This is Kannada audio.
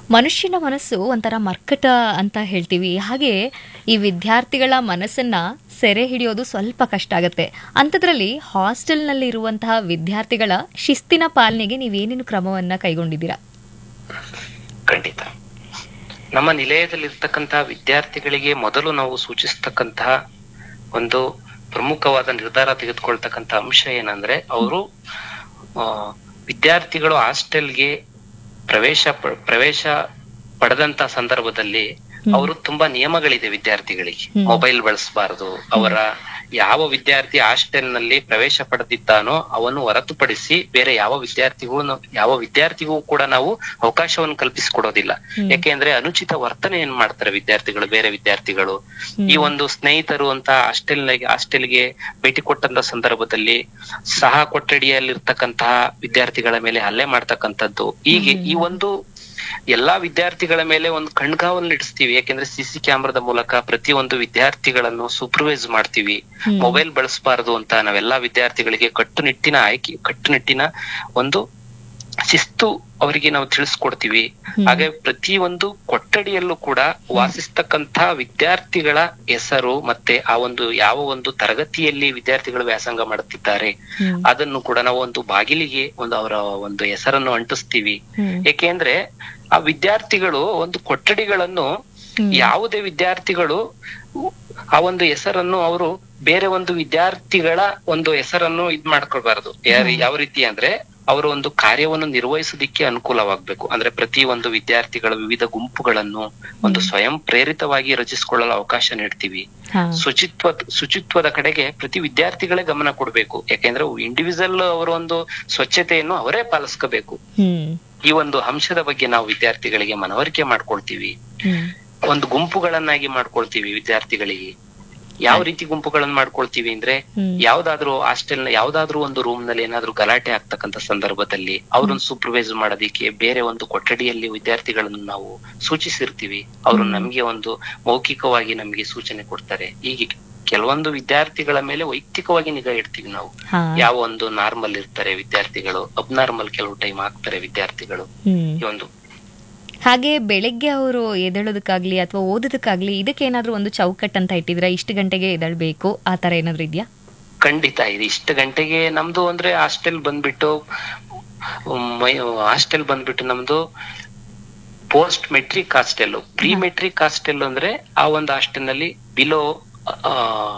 ಮನುಷ್ಯನ ಮನಸ್ಸು ಒಂಥರ ಮರ್ಕಟ ಅಂತ ಹೇಳ್ತೀವಿ ಹಾಗೆ ಈ ವಿದ್ಯಾರ್ಥಿಗಳ ಮನಸ್ಸನ್ನ ಸೆರೆ ಹಿಡಿಯೋದು ಸ್ವಲ್ಪ ಕಷ್ಟ ಆಗುತ್ತೆ ಅಂಥದ್ರಲ್ಲಿ ಹಾಸ್ಟೆಲ್ನಲ್ಲಿ ಇರುವಂತಹ ವಿದ್ಯಾರ್ಥಿಗಳ ಶಿಸ್ತಿನ ಪಾಲನೆಗೆ ನೀವೇನೇನು ಕ್ರಮವನ್ನ ಕೈಗೊಂಡಿದ್ದೀರಾ ಖಂಡಿತ ನಮ್ಮ ನಿಲಯದಲ್ಲಿರ್ತಕ್ಕಂತಹ ವಿದ್ಯಾರ್ಥಿಗಳಿಗೆ ಮೊದಲು ನಾವು ಸೂಚಿಸ್ತಕ್ಕಂತಹ ಒಂದು ಪ್ರಮುಖವಾದ ನಿರ್ಧಾರ ತೆಗೆದುಕೊಳ್ತಕ್ಕಂಥ ಅಂಶ ಏನಂದ್ರೆ ಅವರು ವಿದ್ಯಾರ್ಥಿಗಳು ಹಾಸ್ಟೆಲ್ಗೆ ಪ್ರವೇಶ ಪ- ಪ್ರವೇಶ ಪಡೆದಂತ ಸಂದರ್ಭದಲ್ಲಿ ಅವರು ತುಂಬಾ ನಿಯಮಗಳಿದೆ ವಿದ್ಯಾರ್ಥಿಗಳಿಗೆ ಹ್ಮ್. ಮೊಬೈಲ್ ಬಳಸಬಾರದು ಅವರ ಯಾವ ವಿದ್ಯಾರ್ಥಿ ಹಾಸ್ಟೆಲ್ ನಲ್ಲಿ ಪ್ರವೇಶ ಪಡೆದಿದ್ದಾನೋ ಅವನು ಹೊರತುಪಡಿಸಿ ಬೇರೆ ಯಾವ ವಿದ್ಯಾರ್ಥಿಗೂ ನಾವು- ಯಾವ ವಿದ್ಯಾರ್ಥಿಗೂ ಕೂಡ ನಾವು ಅವಕಾಶವನ್ನು ಕಲ್ಪಿಸಿಕೊಡೋದಿಲ್ಲ ಹ್ಮ್. ಯಾಕೆಂದ್ರೆ ಅನುಚಿತ ವರ್ತನೆ ಏನ್ ಮಾಡ್ತಾರೆ ವಿದ್ಯಾರ್ಥಿಗಳು ಬೇರೆ ವಿದ್ಯಾರ್ಥಿಗಳು ಈ ಒಂದು ಸ್ನೇಹಿತರು ಅಂತ ಹಾಸ್ಟೆಲ್ ಹಾಸ್ಟೆಲ್ಗೆ ಭೇಟಿ ಕೊಟ್ಟಂತ ಸಂದರ್ಭದಲ್ಲಿ ಸಹ ಕೊಠಡಿಯಲ್ಲಿರ್ತಕ್ಕಂತಹ ವಿದ್ಯಾರ್ಥಿಗಳ ಮೇಲೆ ಹಲ್ಲೆ ಮಾಡ್ತಕ್ಕಂಥದ್ದು ಹೀಗೆ ಈ ಒಂದು ಎಲ್ಲಾ ವಿದ್ಯಾರ್ಥಿಗಳ ಮೇಲೆ ಒಂದು ಕಣ್ಗಾವಲು ಇಡಿಸ್ತೀವಿ ಯಾಕೆಂದ್ರೆ ಸಿಸಿ ಕ್ಯಾಮ್ರಾದ ಮೂಲಕ ಪ್ರತಿಯೊಂದು ವಿದ್ಯಾರ್ಥಿಗಳನ್ನು ಸೂಪರ್ವೈಸ್ ಮಾಡ್ತೀವಿ ಹ್ಮ್. ಮೊಬೈಲ್ ಬಳಸಬಾರದು ಅಂತ ನಾವೆಲ್ಲಾ ವಿದ್ಯಾರ್ಥಿಗಳಿಗೆ ಕಟ್ಟುನಿಟ್ಟಿನ ಆಯ್ಕೆ ಕಟ್ಟುನಿಟ್ಟಿನ ಒಂದು ಶಿಸ್ತು ಅವರಿಗೆ ನಾವು ತಿಳಿಸ್ಕೊಡ್ತೀವಿ ಹ್ಮ್. ಹಾಗೆ ಪ್ರತಿಯೊಂದು ಕೊಠಡಿಯಲ್ಲೂ ಕೂಡ ವಾಸಿಸ್ತಕ್ಕಂತ ವಿದ್ಯಾರ್ಥಿಗಳ ಹೆಸರು ಮತ್ತೆ ಆ ಒಂದು ಯಾವ ಒಂದು ತರಗತಿಯಲ್ಲಿ ವಿದ್ಯಾರ್ಥಿಗಳು ವ್ಯಾಸಂಗ ಮಾಡುತ್ತಿದ್ದಾರೆ ಹ್ಮ್. ಅದನ್ನು ಕೂಡ ನಾವು ಒಂದು ಬಾಗಿಲಿಗೆ ಒಂದು ಅವರ ಒಂದು ಹೆಸರನ್ನು ಅಂಟಿಸ್ತೀವಿ ಹ್ಮ್. ಏಕೆಂದ್ರೆ ಆ ವಿದ್ಯಾರ್ಥಿಗಳು ಒಂದು ಕೊಠಡಿಗಳನ್ನು ಹ್ಮ್. ಯಾವುದೇ ವಿದ್ಯಾರ್ಥಿಗಳು ಆ ಒಂದು ಹೆಸರನ್ನು ಅವರು ಬೇರೆ ಒಂದು ವಿದ್ಯಾರ್ಥಿಗಳ ಒಂದು ಹೆಸರನ್ನು ಇದ್ ಮಾಡ್ಕೊಳ್ಬಾರದು ಯಾರು ಯಾವ ರೀತಿ ಅಂದ್ರೆ ಅವರು ಒಂದು ಕಾರ್ಯವನ್ನು ನಿರ್ವಹಿಸೋದಿಕ್ಕೆ ಅನುಕೂಲವಾಗ್ಬೇಕು ಅಂದ್ರೆ ಪ್ರತಿ ಒಂದು ವಿದ್ಯಾರ್ಥಿಗಳ ವಿವಿಧ ಗುಂಪುಗಳನ್ನು ಒಂದು ಸ್ವಯಂ ಪ್ರೇರಿತವಾಗಿ ರಚಿಸಿಕೊಳ್ಳಲು ಅವಕಾಶ ನೀಡ್ತೀವಿ ಹಾ. ಶುಚಿತ್ವ ಶುಚಿತ್ವದ ಕಡೆಗೆ ಪ್ರತಿ ವಿದ್ಯಾರ್ಥಿಗಳೇ ಗಮನ ಕೊಡ್ಬೇಕು ಯಾಕೆಂದ್ರೆ ಇಂಡಿವಿಜುವಲ್ ಅವರ ಒಂದು ಸ್ವಚ್ಛತೆಯನ್ನು ಅವರೇ ಪಾಲಿಸ್ಕೋಬೇಕು ಹ್ಮ್. ಈ ಒಂದು ಅಂಶದ ಬಗ್ಗೆ ನಾವು ವಿದ್ಯಾರ್ಥಿಗಳಿಗೆ ಮನವರಿಕೆ ಮಾಡ್ಕೊಳ್ತೀವಿ ಹ್ಮ್. ಒಂದು ಗುಂಪುಗಳನ್ನಾಗಿ ಮಾಡ್ಕೊಳ್ತೀವಿ ವಿದ್ಯಾರ್ಥಿಗಳಿಗೆ ಯಾವ ರೀತಿ ಗುಂಪುಗಳನ್ನ ಮಾಡ್ಕೊಳ್ತೀವಿ ಅಂದ್ರೆ ಹ್ಮ್. ಯಾವ್ದಾದ್ರು ಹಾಸ್ಟೆಲ್ ನ ಯಾವ್ದಾದ್ರು ಒಂದು ರೂಮ್ ನಲ್ಲಿ ಏನಾದ್ರು ಗಲಾಟೆ ಆಗ್ತಕ್ಕಂತ ಸಂದರ್ಭದಲ್ಲಿ ಅವ್ರನ್ನ ಸೂಪರ್ವೈಸ್ ಮಾಡೋದಿಕ್ಕೆ ಬೇರೆ ಒಂದು ಕೊಠಡಿಯಲ್ಲಿ ವಿದ್ಯಾರ್ಥಿಗಳನ್ನು ನಾವು ಸೂಚಿಸಿರ್ತೀವಿ ಅವರು ನಮ್ಗೆ ಒಂದು ಮೌಖಿಕವಾಗಿ ನಮ್ಗೆ ಸೂಚನೆ ಕೊಡ್ತಾರೆ ಹೀಗೆ ಕೆಲವೊಂದು ವಿದ್ಯಾರ್ಥಿಗಳ ಮೇಲೆ ವೈಯಕ್ತಿಕವಾಗಿ ನಿಗಾ ಇಡ್ತೀವಿ ನಾವು ಹಾ. ಯಾವ ಒಂದು ನಾರ್ಮಲ್ ಇರ್ತಾರೆ ವಿದ್ಯಾರ್ಥಿಗಳು ಅಬ್ನಾರ್ಮಲ್ ಕೆಲವು ಟೈಮ್ ಆಗ್ತಾರೆ ವಿದ್ಯಾರ್ಥಿಗಳು ಹ್ಮ್. ಈ ಒಂದು ಹಾಗೆ ಬೆಳಗ್ಗೆ ಅವರು ಎದ್ದೇಳೋದಕ್ಕಾಗ್ಲಿ ಅಥವಾ ಓದೋದಕ್ಕಾಗ್ಲಿ ಇದಕ್ಕೆ ಏನಾದ್ರೂ ಒಂದು ಚೌಕಟ್ ಅಂತ ಇಟ್ಟಿದ್ರೆ ಇಷ್ಟು ಗಂಟೆಗೆ ಎದ್ದೇಳ್ಬೇಕು ಆ ತರ ಏನಾದ್ರು ಇದೆಯಾ ಖಂಡಿತ ಇದು ಇಷ್ಟು ಗಂಟೆಗೆ ನಮ್ದು ಅಂದ್ರೆ ಹಾಸ್ಟೆಲ್ ಬಂದ್ಬಿಟ್ಟು ಹಾಸ್ಟೆಲ್ ಬಂದ್ಬಿಟ್ಟು ನಮ್ದು post matric hostel pre matric hostel ಅಂದ್ರೆ ಆ ಒಂದು ಹಾಸ್ಟೆಲ್ ನಲ್ಲಿ ಬಿಲೋ